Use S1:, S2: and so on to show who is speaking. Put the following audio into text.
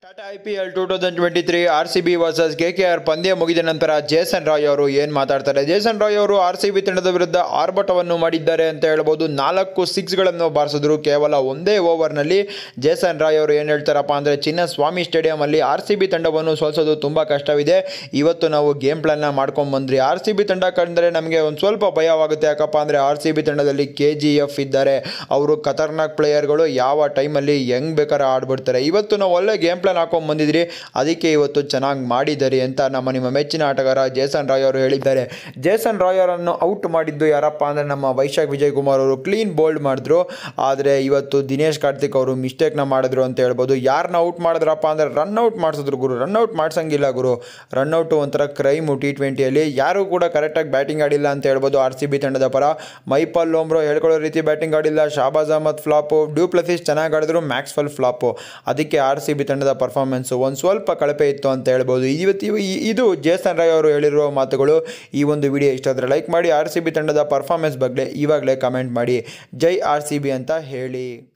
S1: Tata I P L two thousand twenty three R C B versus K K R ಪಂದ್ಯ ಮುಗಿದ ನಂತರ Jason Roy ಅವರು ಏನು ಮಾತಾಡ್ತಾರೆ ಜೇಸನ್ ರಾಯ್ ಅವರು ಆರ್ ಸಿ ಬಿ ತಂಡದ ವಿರುದ್ಧ ಆರ್ಭಟವನ್ನು ಮಾಡಿದ್ದಾರೆ ಅಂತ ಹೇಳ್ಬೋದು ನಾಲ್ಕು ಸಿಕ್ಸ್ಗಳನ್ನು ಬಾರಿಸಿದ್ರು ಕೇವಲ ಒಂದೇ ಓವರ್ನಲ್ಲಿ ಜೇಸನ್ ರಾಯ್ ಅವರು ಏನು ಹೇಳ್ತಾರಪ್ಪ ಅಂದರೆ ಚಿನ್ನಸ್ವಾಮಿ ಸ್ಟೇಡಿಯಮಲ್ಲಿ ಆರ್ ಸಿ ಬಿ ತಂಡವನ್ನು ಸೋಲಿಸೋದು ತುಂಬ ಕಷ್ಟವಿದೆ ಇವತ್ತು ನಾವು ಗೇಮ್ ಪ್ಲಾನ್ನ ಮಾಡ್ಕೊಂಡು ಬಂದ್ರಿ ಆರ್ ಸಿ ಬಿ ತಂಡ ಕಂಡ್ರೆ ನಮಗೆ ಒಂದು ಸ್ವಲ್ಪ ಭಯವಾಗುತ್ತೆ ಯಾಕಪ್ಪ ಅಂದರೆ ಆರ್ ಸಿ ಬಿ ತಂಡದಲ್ಲಿ ಕೆ ಜಿ ಎಫ್ ಇದ್ದಾರೆ ಅವರು ಖತರ್ನಾಕ್ ಪ್ಲೇಯರ್ಗಳು ಯಾವ ಟೈಮಲ್ಲಿ ಹೆಂಗ್ ಬೇಕಾದ್ರೆ ಆಡ್ಬಿಡ್ತಾರೆ ಇವತ್ತು ನಾವು ಒಳ್ಳೆ ಗೇಮ್ ಪ್ಲಾನ್ ಹಾಕೊಂಡು ಬಂದಿದ್ರಿ ಅದಕ್ಕೆ ಇವತ್ತು ಚೆನ್ನಾಗಿ ಮಾಡಿದ್ದಾರೆ ಅಂತ ನಮ್ಮ ನಿಮ್ಮ ಮೆಚ್ಚಿನ ಆಟಗಾರ ಜೇಸನ್ ರಾಯ್ ಅವರು ಹೇಳಿದ್ದಾರೆ ಜೇಸನ್ ರಾಯ್ ಅವರನ್ನು ಔಟ್ ಮಾಡಿದ್ದು ಯಾರಪ್ಪ ಅಂದರೆ ನಮ್ಮ ವೈಶಾಖ್ ವಿಜಯ್ ಕುಮಾರ್ ಅವರು ಕ್ಲೀನ್ ಬೋಲ್ಡ್ ಮಾಡಿದ್ರು ಆದರೆ ಇವತ್ತು ದಿನೇಶ್ ಕಾರ್ತಿಕ್ ಅವರು ಮಿಸ್ಟೇಕ್ನ ಮಾಡಿದ್ರು ಅಂತ ಹೇಳ್ಬೋದು ಯಾರನ್ನ ಔಟ್ ಮಾಡಿದ್ರಪ್ಪ ಅಂದರೆ ರನ್ಔಟ್ ಮಾಡಿಸಿದ್ರು ಗುರು ರನ್ಔಟ್ ಮಾಡ್ಸಂಗಿಲ್ಲ ಗುರು ರನ್ಔಟು ಒಂಥರ ಕ್ರೈಮು ಟಿ ಟ್ವೆಂಟಿಯಲ್ಲಿ ಯಾರು ಕೂಡ ಕರೆಕ್ಟಾಗಿ ಬ್ಯಾಟಿಂಗ್ ಆಡಿಲ್ಲ ಅಂತ ಹೇಳ್ಬೋದು ಆರ್ ಸಿ ಬಿ ತಂಡದ ಪರ ಮೈಪಾಲ್ ಲೋಮ್ರೋ ಹೇಳ್ಕೊಳ್ಳೋ ರೀತಿ ಬ್ಯಾಟಿಂಗ್ ಆಡಿಲ್ಲ Shahbaz Ahmed flop du Plessis ಚೆನ್ನಾಗಿ ಆಡಿದ್ರು ಮ್ಯಾಕ್ಸ್ವೆಲ್ ಫ್ಲಾಪು ಅದಕ್ಕೆ ಆರ್ ಸಿ ಬಿ ತಂಡದ ಪರ್ಫಾರ್ಮೆನ್ಸು ಒಂದು ಸ್ವಲ್ಪ ಕಳಪೆ ಇತ್ತು ಅಂತ ಹೇಳ್ಬೋದು ಇವತ್ತು ಇವ- ಈ- ಇದು ಜೇಸನ್ ರಾಯ್ ಅವರು ಹೇಳಿರುವ ಮಾತುಗಳು ಈ ಒಂದು ವಿಡಿಯೋ ಇಷ್ಟ ಆದರೆ ಲೈಕ್ ಮಾಡಿ ಆರ್ ಸಿ ಬಿ ತಂಡದ ಪರ್ಫಾರ್ಮೆನ್ಸ್ ಬಗ್ಗೆ ಇವಾಗಲೇ ಕಮೆಂಟ್ ಮಾಡಿ ಜೈ ಆರ್ ಸಿ ಬಿ ಅಂತ ಹೇಳಿ